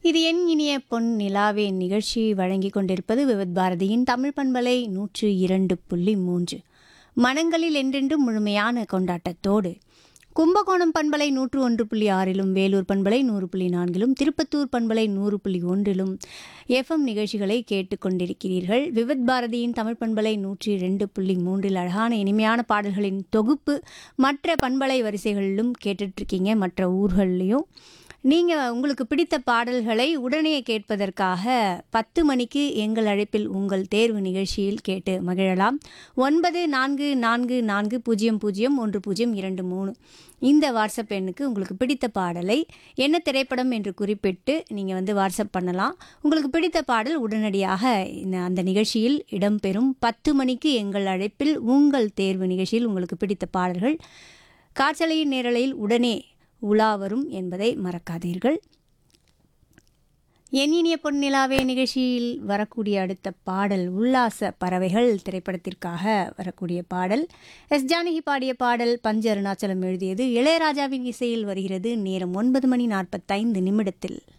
இது என் இனிய பொன் நிலாவே நிகழ்ச்சி வழங்கி கொண்டிருப்பது விவத் பாரதியின் தமிழ் பண்பலை நூற்று இரண்டு புள்ளி மூன்று மனங்களில் என்றென்றும் முழுமையான கொண்டாட்டத்தோடு கும்பகோணம் பண்பலை நூற்று ஒன்று புள்ளி ஆறிலும் வேலூர் பண்பலை நூறு புள்ளி நான்கிலும் திருப்பத்தூர் பண்பலை நூறு புள்ளி ஒன்றிலும் எஃப்எம் நிகழ்ச்சிகளை கேட்டுக்கொண்டிருக்கிறீர்கள் விவத் பாரதியின் தமிழ் பண்பலை நூற்றி இரண்டு புள்ளி மூன்றில் அழகான இனிமையான பாடல்களின் தொகுப்பு மற்ற பண்பலை வரிசைகளிலும் கேட்டுட்ருக்கீங்க மற்ற ஊர்கள்லேயும் நீங்கள் உங்களுக்கு பிடித்த பாடல்களை உடனே கேட்பதற்காக பத்து மணிக்கு எங்கள் அழைப்பில் உங்கள் தேர்வு நிகழ்ச்சியில் கேட்டு மகிழலாம் ஒன்பது நான்கு நான்கு நான்கு பூஜ்ஜியம் பூஜ்ஜியம் ஒன்று பூஜ்ஜியம் இரண்டு மூணு இந்த வாட்ஸ்அப் எண்ணுக்கு உங்களுக்கு பிடித்த பாடலை என்ன திரைப்படம் என்று குறிப்பிட்டு நீங்கள் வந்து வாட்ஸ்அப் பண்ணலாம் உங்களுக்கு பிடித்த பாடல் உடனடியாக இந்த அந்த நிகழ்ச்சியில் இடம்பெறும் பத்து மணிக்கு எங்கள் அழைப்பில் உங்கள் தேர்வு நிகழ்ச்சியில் உங்களுக்கு பிடித்த பாடல்கள் காற்றலையின் நேரலையில் உடனே உலா வரும் என்பதை மறக்காதீர்கள் என் இனிய பொன்னிலாவே நிகழ்ச்சியில் வரக்கூடிய அடுத்த பாடல் உல்லாச பறவைகள் திரைப்படத்திற்காக வரக்கூடிய பாடல் எஸ் ஜானகி பாடிய பாடல் பஞ்ச அருணாச்சலம் எழுதியது இளையராஜாவின் இசையில் வருகிறது நேரம் ஒன்பது மணி நாற்பத்தைந்து நிமிடத்தில்